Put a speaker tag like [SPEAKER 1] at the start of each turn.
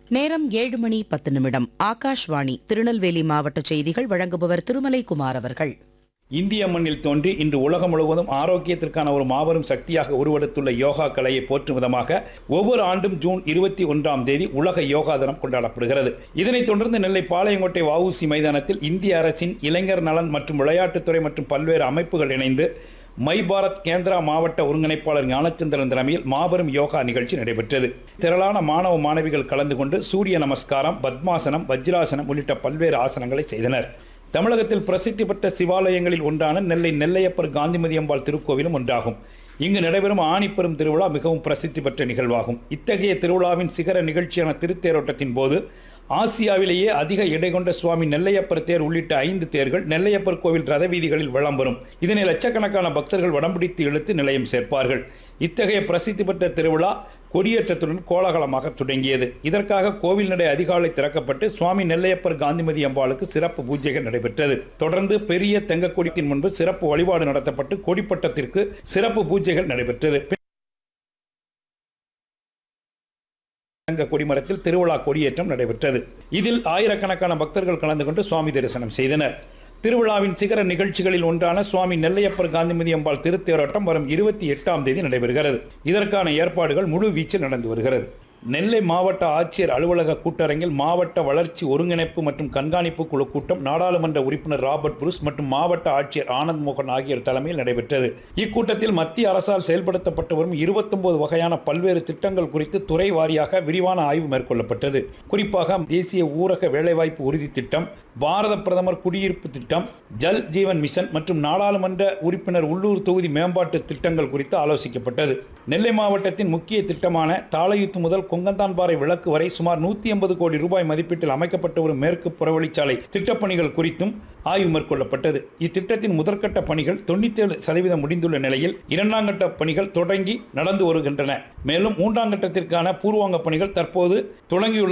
[SPEAKER 1] நேரம் ஏழு மணி பத்து நிமிடம் ஆகாஷ்வாணி திருநெல்வேலி மாவட்ட செய்திகள் வழங்குபவர் திருமலை குமார் அவர்கள்
[SPEAKER 2] இந்திய மண்ணில் தோன்றி இன்று உலகம் முழுவதும் ஆரோக்கியத்திற்கான ஒரு மாபெரும் சக்தியாக உருவெடுத்துள்ள யோகா கலையை போற்றும் விதமாக ஒவ்வொரு ஆண்டும் ஜூன் இருபத்தி ஒன்றாம் தேதி உலக யோகா தினம் கொண்டாடப்படுகிறது இதனைத் தொடர்ந்து நெல்லை பாளையங்கோட்டை வஉசி மைதானத்தில் இந்திய அரசின் இளைஞர் நலன் மற்றும் விளையாட்டுத்துறை மற்றும் பல்வேறு அமைப்புகள் இணைந்து மை பாரத் கேந்திரா மாவட்ட ஒருங்கிணைப்பாளர் ஞானச்சந்திரன் தலைமையில் மாபெரும் யோகா நிகழ்ச்சி நடைபெற்றது திரளான மாணவ மாணவிகள் கலந்து கொண்டு சூரிய நமஸ்காரம் பத்மாசனம் வஜ்ராசனம் உள்ளிட்ட பல்வேறு ஆசனங்களை செய்தனர் தமிழகத்தில் பிரசித்தி பெற்ற சிவாலயங்களில் ஒன்றான நெல்லை நெல்லையப்பர் காந்திமதி அம்பாள் திருக்கோவிலும் ஒன்றாகும் இங்கு நடைபெறும் ஆணிப்பெரும் திருவிழா மிகவும் பிரசித்தி பெற்ற நிகழ்வாகும் இத்தகைய திருவிழாவின் சிகர நிகழ்ச்சியான திருத்தேரோட்டத்தின் போது ஆசியாவிலேயே அதிக எடை கொண்ட சுவாமி நெல்லையப்பர் தேர் உள்ளிட்ட ஐந்து தேர்கள் நெல்லையப்பர் கோவில் ரத வீதிகளில் வளம்பெறும் இதனை லட்சக்கணக்கான பக்தர்கள் வடம்பிடித்து இழுத்து நிலையம் சேர்ப்பார்கள் இத்தகைய பிரசித்தி பெற்ற திருவிழா கொடியேற்றத்துடன் கோலாகலமாக தொடங்கியது இதற்காக கோவில் நடை அதிகாலை திறக்கப்பட்டு சுவாமி நெல்லையப்பர் காந்திமதி அம்பாளுக்கு சிறப்பு பூஜைகள் நடைபெற்றது தொடர்ந்து பெரிய தெங்க கொடித்தின் முன்பு சிறப்பு வழிபாடு நடத்தப்பட்டு கொடிப்பட்டத்திற்கு சிறப்பு பூஜைகள் நடைபெற்றது தங்க கொடிமரத்தில் திருவிழா கொடியேற்றம் நடைபெற்றது இதில் ஆயிரக்கணக்கான பக்தர்கள் கலந்து கொண்டு சுவாமி தரிசனம் செய்தனர் திருவிழாவின் சிகர நிகழ்ச்சிகளில் ஒன்றான சுவாமி நெல்லையப்பர் காந்திமதி அம்பாள் திருத்தேரோட்டம் வரும் இருபத்தி எட்டாம் தேதி நடைபெறுகிறது இதற்கான ஏற்பாடுகள் முழு வீச்சில் நடந்து வருகிறது நெல்லை மாவட்ட ஆட்சியர் அலுவலக கூட்டரங்கில் மாவட்ட வளர்ச்சி ஒருங்கிணைப்பு மற்றும் கண்காணிப்பு குழு கூட்டம் நாடாளுமன்ற உறுப்பினர் ராபர்ட் புருஸ் மற்றும் மாவட்ட ஆட்சியர் ஆனந்த் மோகன் ஆகியோர் தலைமையில் நடைபெற்றது இக்கூட்டத்தில் மத்திய அரசால் செயல்படுத்தப்பட்டு வரும் 29 வகையான பல்வேறு திட்டங்கள் குறித்து துறை வாரியாக விரிவான ஆய்வு மேற்கொள்ளப்பட்டது குறிப்பாக தேசிய ஊரக வேலைவாய்ப்பு உறுதி திட்டம் பாரத பிரதமர் குடியிருப்பு திட்டம் ஜல் ஜீவன் மிஷன் மற்றும் நாடாளுமன்ற உறுப்பினர் உள்ளூர் தொகுதி மேம்பாட்டு திட்டங்கள் குறித்து ஆலோசிக்கப்பட்டது நெல்லை மாவட்டத்தின் முக்கிய திட்டமான தாளையுத்து முதல் கொங்கந்தான்பாறை விளக்கு வரை சுமார் நூத்தி எண்பது கோடி ரூபாய் மதிப்பீட்டில் அமைக்கப்பட்டு வரும் மேற்கு புறவழிச்சாலை திட்டப்பணிகள் குறித்தும் ஆய்வு மேற்கொள்ளப்பட்டது இத்திட்டத்தின் முதற்கட்ட பணிகள் தொண்ணூத்தி ஏழு சதவீதம் முடிந்துள்ள நிலையில் இரண்டாம் கட்ட பணிகள் தொடங்கி நடந்து வருகின்றன மேலும் மூன்றாம் கட்டத்திற்கான பூர்வாங்க பணிகள் தற்போது தொடங்கியுள்ள